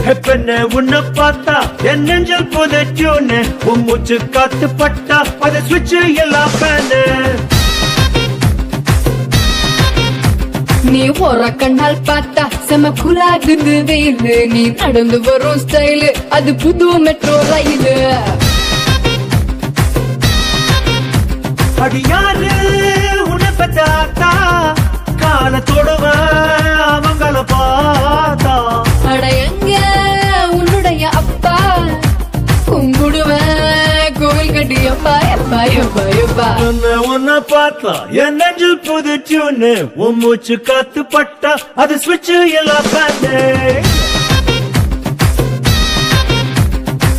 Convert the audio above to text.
பெண்ண உன்னை பார்த்தா என் நெஞ்சல் புதைச்சோன்னு உன் மூச்சு காத்து பட்டா அதை சுவிட்ச் எல்லாம் பேனு நீ போற கண்ணால் பார்த்தா செம குலாகுது வெயிலு நீ நடந்து வரும் ஸ்டைலு அது புது மெட்ரோ ரயிலு அடியாரு உன்னை பெற்றாத்தா காலத்தோடுவ அவங்கள பார்த்தா அட எங்க உன்னுடைய அப்பா கும்பிடுவேன் கோவில் கட்டி எப்பா எப்பா எப்பா எப்பா உன்னை உன்னை பார்த்தா என் நெஞ்சில் புது டியூனு உன் மூச்சு காத்து பட்டா அது சுவிட்ச் எல்லாம் பேனு